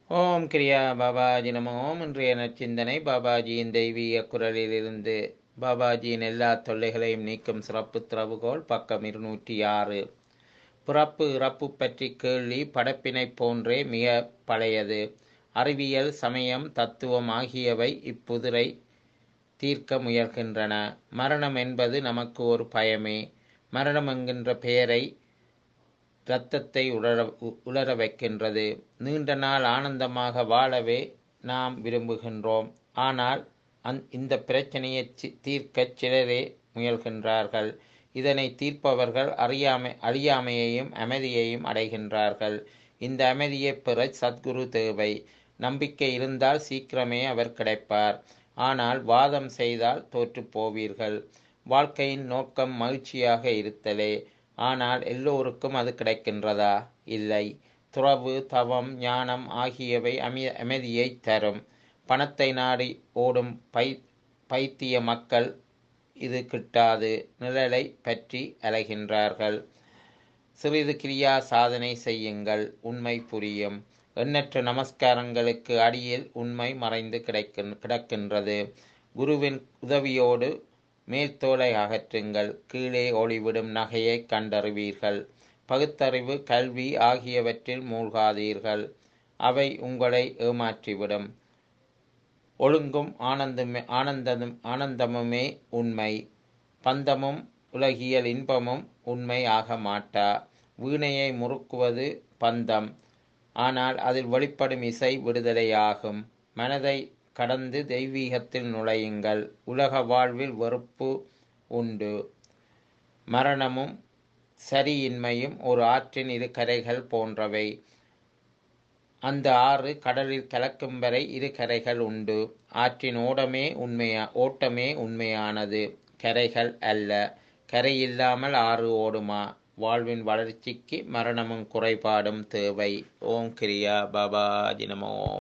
ஓம் கிரியா பாபாஜி நம ஓம் இன்றைய நற்சிந்தனை பாபாஜியின் தெய்வீக குரலிலிருந்து பாபாஜியின் எல்லா தொல்லைகளையும் நீக்கும் சிறப்பு திறவுகோல் பக்கம் இருநூற்றி ஆறு பிறப்பு இறப்பு பற்றி கேள்வி படைப்பினை போன்றே மிக பழையது அறிவியல் சமயம் தத்துவம் ஆகியவை இப்புதிரை தீர்க்க முயல்கின்றன மரணம் என்பது நமக்கு ஒரு பயமே மரணம் என்கின்ற பெயரை இரத்தத்தை உலர உலர வைக்கின்றது நீண்ட நாள் ஆனந்தமாக வாழவே நாம் விரும்புகின்றோம் ஆனால் அந் இந்த பிரச்சனையை தீர்க்க சிலரே முயல்கின்றார்கள் இதனை தீர்ப்பவர்கள் அறியாமை அறியாமையையும் அமைதியையும் அடைகின்றார்கள் இந்த அமைதியை பெற சத்குரு தேவை நம்பிக்கை இருந்தால் சீக்கிரமே அவர் கிடைப்பார் ஆனால் வாதம் செய்தால் தோற்று போவீர்கள் வாழ்க்கையின் நோக்கம் மகிழ்ச்சியாக இருத்தலே ஆனால் எல்லோருக்கும் அது கிடைக்கின்றதா இல்லை துறவு தவம் ஞானம் ஆகியவை அமி அமைதியை தரும் பணத்தை நாடி ஓடும் பை பைத்திய மக்கள் இது கிட்டாது நிழலை பற்றி அலைகின்றார்கள் சிறிது கிரியா சாதனை செய்யுங்கள் உண்மை புரியும் எண்ணற்ற நமஸ்காரங்களுக்கு அடியில் உண்மை மறைந்து கிடைக்கின் கிடக்கின்றது குருவின் உதவியோடு மேல்தோலை அகற்றுங்கள் கீழே ஒளிவிடும் நகையை கண்டறிவீர்கள் பகுத்தறிவு கல்வி ஆகியவற்றில் மூழ்காதீர்கள் அவை உங்களை ஏமாற்றிவிடும் ஒழுங்கும் ஆனந்தமே ஆனந்தமும் ஆனந்தமுமே உண்மை பந்தமும் உலகியல் இன்பமும் உண்மை ஆக மாட்டா வீணையை முறுக்குவது பந்தம் ஆனால் அதில் வெளிப்படும் இசை விடுதலையாகும் மனதை கடந்து தெய்வீகத்தில் நுழையுங்கள் உலக வாழ்வில் வெறுப்பு உண்டு மரணமும் சரியின்மையும் ஒரு ஆற்றின் இரு கரைகள் போன்றவை அந்த ஆறு கடலில் கலக்கும் வரை இரு கரைகள் உண்டு ஆற்றின் ஓடமே உண்மையா ஓட்டமே உண்மையானது கரைகள் அல்ல கரை இல்லாமல் ஆறு ஓடுமா வாழ்வின் வளர்ச்சிக்கு மரணமும் குறைபாடும் தேவை ஓம் கிரியா பாபா தினமோ